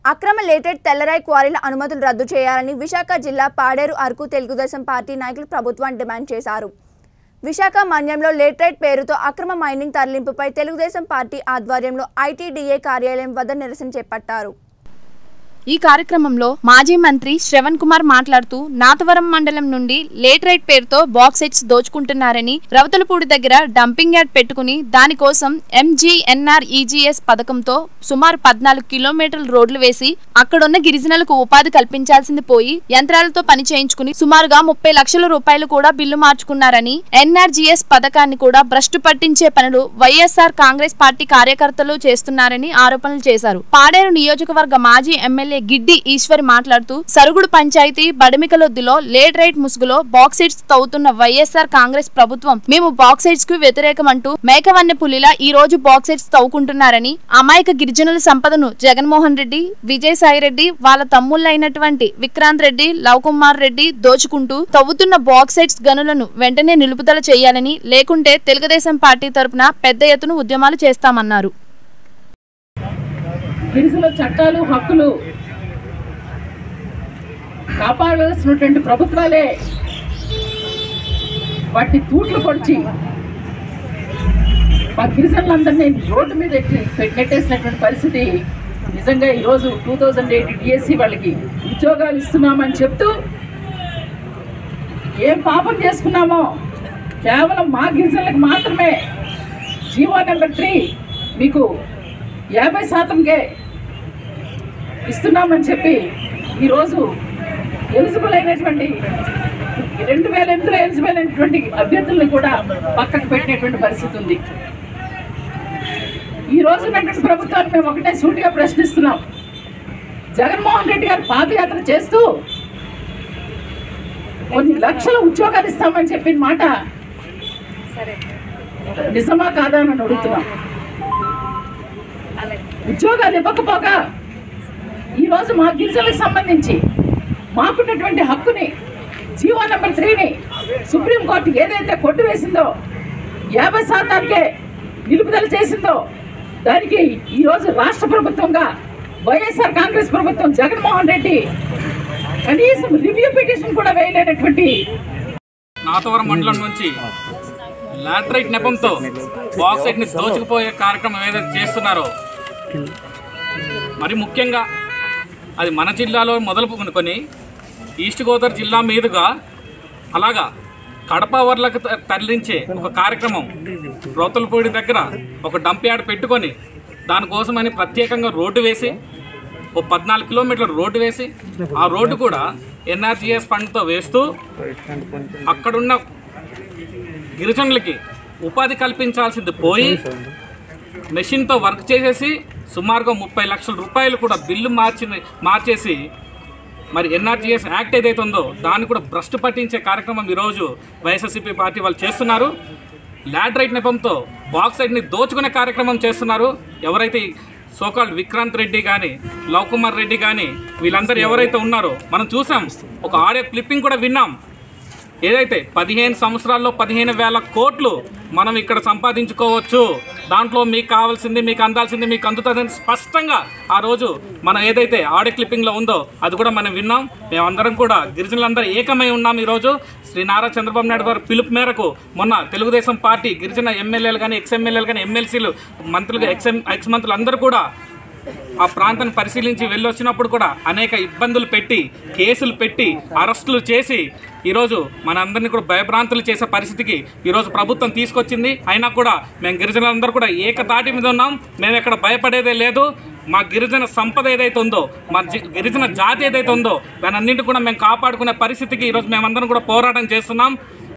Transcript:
అక్రమ లేటెడ్ తెల్లరాయి క్వారీల అనుమతులు రద్దు చేయాలని విశాఖ జిల్లా పాడేరు అరకు తెలుగుదేశం పార్టీ నాయకులు ప్రభుత్వాన్ని డిమాండ్ చేశారు విశాఖ మన్యంలో లేటరైట్ పేరుతో అక్రమ మైనింగ్ తరలింపుపై తెలుగుదేశం పార్టీ ఆధ్వర్యంలో ఐటీడీఏ కార్యాలయం వద్ద నిరసన చేపట్టారు ఈ కార్యక్రమంలో మాజీ మంత్రి శ్రవణ్ కుమార్ మాట్లాడుతూ నాతవరం మండలం నుండి లేటరైట్ పేరుతో బాక్సెట్స్ దోచుకుంటున్నారని రవతలపూడి దగ్గర డంపింగ్ యార్డ్ పెట్టుకుని దానికోసం ఎంజీఎన్ఆర్ఈజీఎస్ పథకంతో సుమారు పద్నాలుగు కిలోమీటర్ల రోడ్లు వేసి అక్కడున్న గిరిజనులకు ఉపాధి కల్పించాల్సింది పోయి యంత్రాలతో పని చేయించుకుని సుమారుగా ముప్పై లక్షల రూపాయలు కూడా బిల్లు మార్చుకున్నారని ఎన్ఆర్జీఎస్ పథకాన్ని కూడా భ్రష్టు పట్టించే పనులు వైఎస్ఆర్ కాంగ్రెస్ పార్టీ కార్యకర్తలు చేస్తున్నారని ఆరోపణలు చేశారు పాడేరు నియోజకవర్గ మాజీ ఎమ్మెల్యే గిడ్డి ఈశ్వరి మాట్లాడుతూ సరుగుడు పంచాయతీ బడిమికలొద్దులో లేట్ రైట్ ముసుగులో బాక్సైట్స్ తవ్వుతున్న వైఎస్ఆర్ కాంగ్రెస్ ప్రభుత్వం మేము బాక్సైట్స్ కు వ్యతిరేకమంటూ మేకవన్నె పులిలా ఈ రోజు బాక్సైట్స్ తవ్వుకుంటున్నారని అమాయక గిరిజనుల సంపదను జగన్మోహన్ రెడ్డి విజయసాయి రెడ్డి వాళ్ళ తమ్ముళ్ళైనటువంటి విక్రాంత్ రెడ్డి లవ్ కుమార్ రెడ్డి దోచుకుంటూ తవ్వుతున్న బాక్సైట్స్ గనులను వెంటనే నిలుపుదల చేయాలని లేకుంటే తెలుగుదేశం పార్టీ తరపున పెద్ద ఎత్తున ఉద్యమాలు చేస్తామన్నారు గిరిజన చట్టాలు హక్కులు కాపాడాల్సినటువంటి ప్రభుత్వాలే వాటిని తూట్లు పొడిచి మా గిరిజనులందరినీ రోడ్డు మీద ఎట్టి నెట్టేసినటువంటి పరిస్థితి నిజంగా ఈరోజు టూ థౌజండ్ ఎయిట్ డిఎస్సి వాళ్ళకి ఉద్యోగాలు ఇస్తున్నామని చెప్తూ ఏం పాపం చేసుకున్నామో కేవలం మా గిరిజనులకు మాత్రమే జీవో నెంబర్ త్రీ మీకు యాభై శాతంకే ఇస్తున్నామని చెప్పి ఈరోజు ఎలిజిబుల్ అయినటువంటి రెండు వేల ఎనిమిదిలో ఎలిజిబుల్ అయినటువంటి అభ్యర్థులను కూడా పక్కకు పెట్టినటువంటి పరిస్థితి ఉంది ఈ రోజు ఉన్నటువంటి ప్రభుత్వాన్ని మేము ఒకటే సూటిగా ప్రశ్నిస్తున్నాం జగన్మోహన్ రెడ్డి గారు పాదయాత్ర చేస్తూ కొన్ని లక్షల ఉద్యోగాలు ఇస్తామని చెప్పిన మాట నిజమా కాదా అని అడుగుతున్నాం ఉద్యోగాలు ఇవ్వకపోగా ఈరోజు మా గిరిజనులకు సంబంధించి మాకున్నటువంటి హక్కుని జీవో నెంబర్ త్రీని సుప్రీంకోర్టు ఏదైతే కొట్టివేసిందో యాభై శాతానికే నిలుపుదల చేసిందో దానికి ఈరోజు రాష్ట్ర ప్రభుత్వంగా వైఎస్ఆర్ కాంగ్రెస్ ప్రభుత్వం జగన్మోహన్ రెడ్డి కనీసం రివ్యూ పిటిషన్ కూడా వేయలేనటువంటి నాతవరం మండలం నుంచి లాటరైట్ నెపంతో బాక్సైట్ ని దోచుకుపోయే కార్యక్రమం ఏదైతే చేస్తున్నారో మరి ముఖ్యంగా అది మన జిల్లాలో మొదలు కొనుక్కొని ఈస్ట్ గోదావరి జిల్లా మీదుగా అలాగా కడప వర్లకు త- తరలించే ఒక కార్యక్రమం రోతలపూడి దగ్గర ఒక డంప్ యార్డ్ పెట్టుకొని దానికోసమని ప్రత్యేకంగా రోడ్డు వేసి ఓ పద్నాలుగు కిలోమీటర్ల రోడ్డు వేసి ఆ రోడ్డు కూడా ఎన్ఆర్జీఎస్ ఫండ్తో వేస్తూ అక్కడున్న గిరిజనులకి ఉపాధి కల్పించాల్సింది పోయి మెషిన్తో వర్క్ చేసేసి సుమారుగా ముప్పై లక్షల రూపాయలు కూడా బిల్లు మార్చి మార్చేసి మరి ఎన్ఆర్జీఎస్ యాక్ట్ ఏదైతే ఉందో దాన్ని కూడా భ్రష్టు పట్టించే కార్యక్రమం ఈరోజు వైఎస్ఆర్సీపీ పార్టీ వాళ్ళు చేస్తున్నారు లాటరైట్ నెపంతో బాక్సైట్ని దోచుకునే కార్యక్రమం చేస్తున్నారు ఎవరైతే సోకాల్డ్ విక్రాంత్ రెడ్డి కానీ లవ్ కుమార్ రెడ్డి కానీ వీళ్ళందరూ ఎవరైతే ఉన్నారో మనం చూసాం ఒక ఆడియో క్లిప్పింగ్ కూడా విన్నాం ఏదైతే పదిహేను సంవత్సరాల్లో పదిహేను వేల కోట్లు మనం ఇక్కడ సంపాదించుకోవచ్చు దాంట్లో మీకు కావాల్సింది మీకు అందాల్సింది మీకు అందుతుందని స్పష్టంగా ఆ రోజు మనం ఏదైతే ఆడియో క్లిప్పింగ్లో ఉందో అది కూడా మనం విన్నాం మేమందరం కూడా గిరిజనులందరూ ఏకమై ఉన్నాం ఈరోజు శ్రీ నారా చంద్రబాబు నాయుడు గారి పిలుపు మేరకు మొన్న తెలుగుదేశం పార్టీ గిరిజన ఎమ్మెల్యేలు కానీ ఎక్స్ ఎమ్మెల్యేలు కానీ ఎమ్మెల్సీలు మంత్రులు ఎక్స్ ఎక్స్ మంత్రులు అందరూ కూడా ఆ ప్రాంతాన్ని పరిశీలించి వెళ్ళొచ్చినప్పుడు కూడా అనేక ఇబ్బందులు పెట్టి కేసులు పెట్టి అరెస్టులు చేసి ఈరోజు మనందరినీ కూడా భయభ్రాంతులు చేసే పరిస్థితికి ఈరోజు ప్రభుత్వం తీసుకొచ్చింది అయినా కూడా మేము గిరిజనులందరూ కూడా ఏకతాటి మీద ఉన్నాం మేము ఎక్కడ భయపడేదే లేదు మా గిరిజన సంపద ఏదైతే ఉందో మా జి- గిరిజన జాతి ఏదైతే ఉందో దాని అన్నింటి కూడా మేము కాపాడుకునే పరిస్థితికి ఈరోజు మేమందరం కూడా పోరాటం చేస్తున్నాం